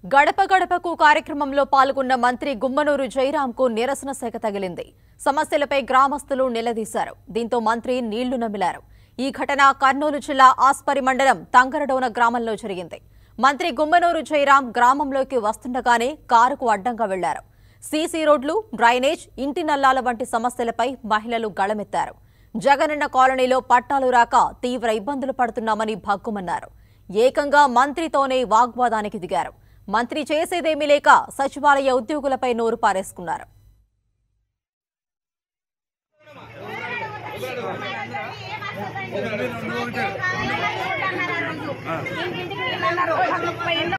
గడప గడపకు కార్యక్రమంలో పాల్గొన్న మంత్రి గుమ్మనూరు జయరాంకు నిరసన శాఖ తగిలింది సమస్యలపై గ్రామస్తులు నిలదీశారు దీంతో మంత్రి నీళ్లు నమిలారు ఈ ఘటన కర్నూలు జిల్లా ఆస్పరి మండలం తంగరడోన గ్రామంలో జరిగింది మంత్రి గుమ్మనూరు జయరాం గ్రామంలోకి వస్తుండగానే కారుకు అడ్డంగా వెళ్లారు సీసీ రోడ్లు డ్రైనేజ్ ఇంటి నల్లాల వంటి సమస్యలపై మహిళలు గళమెత్తారు జగనన్న కాలనీలో పట్టాలు రాక తీవ్ర ఇబ్బందులు పడుతున్నామని భగ్గుమన్నారు ఏకంగా మంత్రితోనే వాగ్వాదానికి దిగారు మంత్రి చేసేదేమీ లేక సచివాలయ ఉద్యోగులపై నోరు పారేసుకున్నారు ఇంటింటికి వెళ్ళన్నారు. ముప్పై ఇళ్ళు